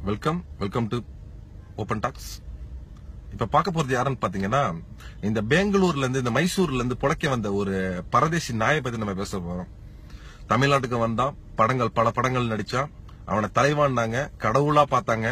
Welcome welcome to open talks இப்ப பார்க்க போறது யாருன்னு பாத்தீங்கன்னா இந்த பெங்களூர்ல இருந்து இந்த மைசூர்ல இருந்து புழைக்க வந்த ஒரு பரதேசி நாயை பத்தி நம்ம பேச போறோம் தமிழ்நாட்டுக்கு வந்தான் படங்கள் பல படங்கள் நடிச்சான் அவனை தலைவான்னாங்க கடவுளா பார்த்தாங்க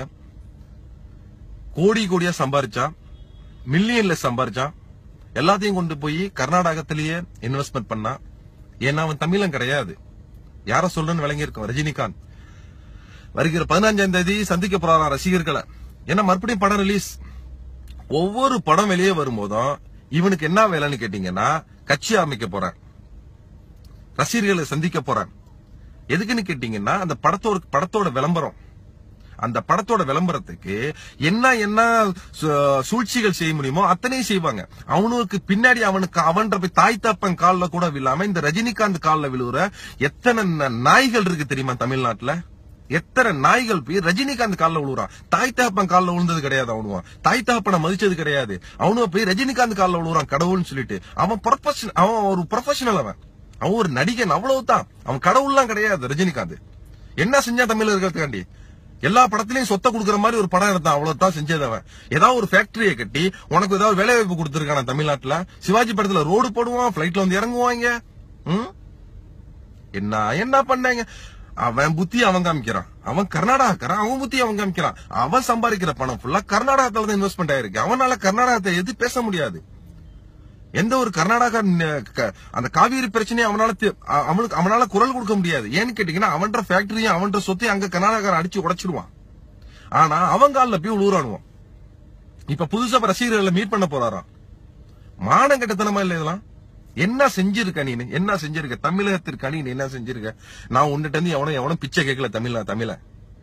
கோடி கோடியா சம்பாரிச்சான் மில்லியன்ல சம்பாரிச்சான் எல்லாத்தையும் கொண்டு போய் கர்நாடகத்திலேயே இன்வெஸ்ட்மெண்ட் பண்ணான் ஏன்னா அவன் தமிழன் கிடையாது யார சொல்றேன்னு விளங்கி இருக்கும் ரஜினிகாந்த் வருகிற பதினஞ்சாம் தேதி சந்திக்க போறாராம் ரசிகர்களை ஏன்னா மறுபடியும் படம் ரிலீஸ் ஒவ்வொரு படம் வெளியே வரும்போதும் இவனுக்கு என்ன வேலைன்னு கேட்டீங்கன்னா கட்சி அமைக்க போறேன் ரசிகர்களை சந்திக்க போறேன் எதுக்குன்னு கேட்டீங்கன்னா அந்த படத்தோட படத்தோட விளம்பரம் அந்த படத்தோட விளம்பரத்துக்கு என்ன என்ன சு- சூழ்ச்சிகள் செய்ய முடியுமோ அத்தனையும் செய்வாங்க அவனுக்கு பின்னாடி அவனுக்கு அவன்ற போய் தாய் தப்பன் கால்ல கூட விழாம இந்த ரஜினிகாந்த் கால்ல விழுவுற எத்தனை ந- நாய்கள் இருக்கு தெரியுமா தமிழ்நாட்டுல எத்தனை நாய்கள் போய் ரஜினிகாந்த் கால்ல விழுவுறான் தாய் தகப்பன் கால்ல விழுந்தது கிடையாது அவனுவன் தாய் தகப்பனை மதிச்சது கிடையாது அவனுவ போய் ரஜினிகாந்த் கால்ல விழுவுறான் கடவுள்னு சொல்லிட்டு அவன் ப்ரொஃபஷனல் அவன் ஒரு ப்ரொஃபஷனல் அவன் அவன் ஒரு நடிகன் அவ்வளவுதான் அவன் கடவுள்லாம் கிடையாது ரஜினிகாந்த் என்ன செஞ்சா தமிழர்களுக்காண்டி எல்லா படத்திலயும் சொத்தை கொடுக்குற மாதிரி ஒரு படம் எடுத்தான் அவ்வளவுதான் செஞ்சது அவன் ஏதாவது ஒரு ஃபேக்டரியை கட்டி உனக்கு ஏதாவது வேலை வாய்ப்பு கொடுத்துருக்கான தமிழ்நாட்டுல சிவாஜி படத்துல ரோடு போடுவான் பிளைட்ல வந்து இறங்குவாங்க ம்? என்ன என்ன பண்ணாங்க அவன் புத்தி அவன் காமிக்கிறான் அவன் கர்நாடகாக்காரன் அவன் புத்தி அவன் காமிக்கிறான் அவன் சம்பாதிக்கிற பணம் ஃபுல்லா கர்நாடகத்துல தான் இன்வெஸ்ட்மெண்ட் ஆயிருக்கு அவனால கர்நாடகத்தை எது பேச முடியாது எந்த ஒரு கர்நாடகா ந- க- அந்த காவிரி பிரச்சனையை அவனால தீ- அ- அவனுக்கு அவனால குரல் கொடுக்க முடியாது ஏன்னு கேட்டீங்கன்னா அவன்ற ஃபேக்டரியும் அவன்ற சொத்தையும் அங்க கர்நாடகா அடிச்சு உடைச்சிடுவான் ஆனா அவன் கால்ல போய் உழுவுறானுவான் இப்ப புதுசா இப்ப ரசிகர்களை மீட் பண்ண போறாராம் மானம் கட்டத்தனமா இல்ல இதெல்லாம் என்ன செஞ்சிருக்க நீ என்ன செஞ்சிருக்க தமிழகத்திற்கு நீ என்ன செஞ்சிருக்க நான் உன்னிட்ட இருந்து எவனும் எவனும் பிச்சை கேட்கல தமிழ தமிழ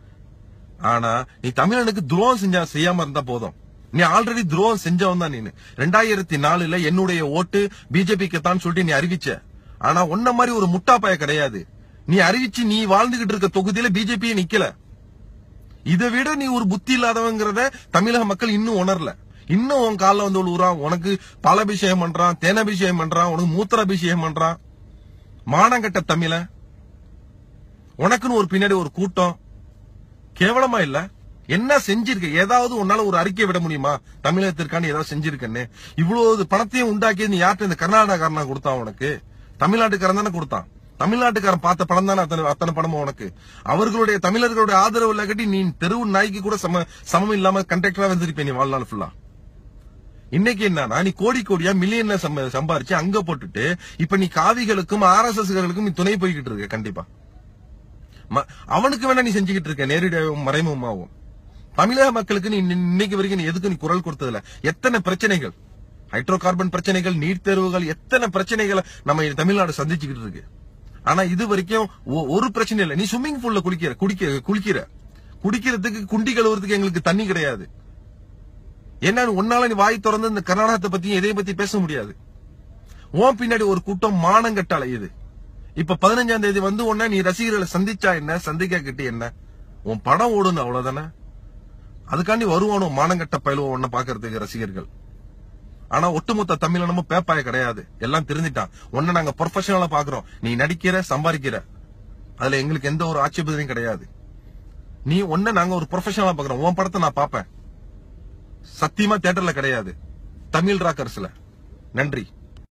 ஆனா நீ தமிழனுக்கு துரோகம் செஞ்சா செய்யாம இருந்தா போதும் நீ ஆல்ரெடி துரோகம் செஞ்சவன் தான் நீனு ரெண்டாயிரத்தி நாலுல என்னுடைய ஓட்டு பிஜேபிக்கு தான் சொல்லிட்டு நீ அறிவிச்ச ஆனா உன்ன மாதிரி ஒரு முட்டா பய கிடையாது நீ அறிவிச்சு நீ வாழ்ந்துகிட்டு இருக்க தொகுதியில பிஜேபியே நிக்கல இதை விட நீ ஒரு புத்தி இல்லாதவங்கிறத தமிழக மக்கள் இன்னும் உணரல இன்னும் உன் காலில் வந்து விழுவுறான் உனக்கு பாலாபிஷேகம் பண்றான் தேனாபிஷேகம் பண்றான் உனக்கு மூத்திராபிஷேகம் பண்றான் மானங்கட்ட தமிழ உனக்குன்னு ஒரு பின்னாடி ஒரு கூட்டம் கேவலமா இல்ல என்ன செஞ்சிருக்க ஏதாவது உன்னால ஒரு அறிக்கை விட முடியுமா தமிழகத்திற்கான ஏதாவது செஞ்சிருக்கன்னு இவ்வளவு பணத்தையும் உண்டாக்கி நீ யார்கிட்ட இந்த கர்நாடகாரனா கொடுத்தான் உனக்கு தமிழ்நாட்டுக்காரன் தானே கொடுத்தான் தமிழ்நாட்டுக்காரன் பார்த்த படம் தானே அத்தனை அத்தனை படமும் உனக்கு அவர்களுடைய தமிழர்களுடைய ஆதரவு இல்லாட்டி நீ தெருவு நாய்க்கு கூட சம சமம் இல்லாம கண்டக்டரா வந்திருப்பேன் நீ வாழ்நாள் ஃபுல்லா இன்னைக்கு என்னன்னா நீ கோடி கோடியா மில்லியன்ல சம்ப- சம்பாரிச்சு அங்க போட்டுட்டு இப்ப நீ காவிகளுக்கும் ஆர்எஸ்எஸ் நீ துணை போய்கிட்டு இருக்க கண்டிப்பா ம- அவனுக்கு வேணா நீ செஞ்சுக்கிட்டு இருக்க நேரடியாகவும் மறைமுகமாகவும் தமிழக மக்களுக்கு நீ இன்ன- இன்னைக்கு வரைக்கும் நீ எதுக்கு நீ குரல் கொடுத்ததுல எத்தனை பிரச்சனைகள் ஹைட்ரோ கார்பன் பிரச்சனைகள் நீட் தேர்வுகள் எத்தனை பிரச்சனைகளை நம்ம இந்த தமிழ்நாடு சந்திச்சுக்கிட்டு இருக்கு ஆனா இது வரைக்கும் ஒ- ஒரு பிரச்சனை இல்லை நீ ஸ்விம்மிங் பூல்ல குளிக்கிற குடிக்க குளிக்கிற குடிக்கிறதுக்கு குண்டி கழுவுறதுக்கு எங்களுக்கு தண்ணி கிடையாது ஏன்னா உன்னால நீ வாய் திறந்து இந்த கர்நாடகத்தை பத்தி எதையும் பத்தி பேச முடியாது உன் பின்னாடி ஒரு கூட்டம் மானங்கட்ட அலையுது இப்ப பதினஞ்சாம் தேதி வந்து உடனே நீ ரசிகர்களை சந்திச்சா என்ன சந்திக்க கிட்ட என்ன உன் படம் ஓடுன்னு அவ்வளவுதானே அதுக்காண்டி வருவானோ மானங்கட்ட பயிலுவோம் உன்னை பாக்குறதுக்கு ரசிகர்கள் ஆனா ஒட்டுமொத்த தமிழனமும் பேப்பாய கிடையாது எல்லாம் தெரிஞ்சிட்டான் உன்னை நாங்க ப்ரொஃபஷனலா பாக்குறோம் நீ நடிக்கிற சம்பாதிக்கிற அதுல எங்களுக்கு எந்த ஒரு ஆட்சேபனையும் கிடையாது நீ ஒன்ன நாங்க ஒரு ப்ரொஃபஷனலா பாக்குறோம் உன் படத்தை நான் பாப்பேன் சத்தியமா தியேட்டர்ல கிடையாது தமிழ் ராக்கர்ஸ்ல நன்றி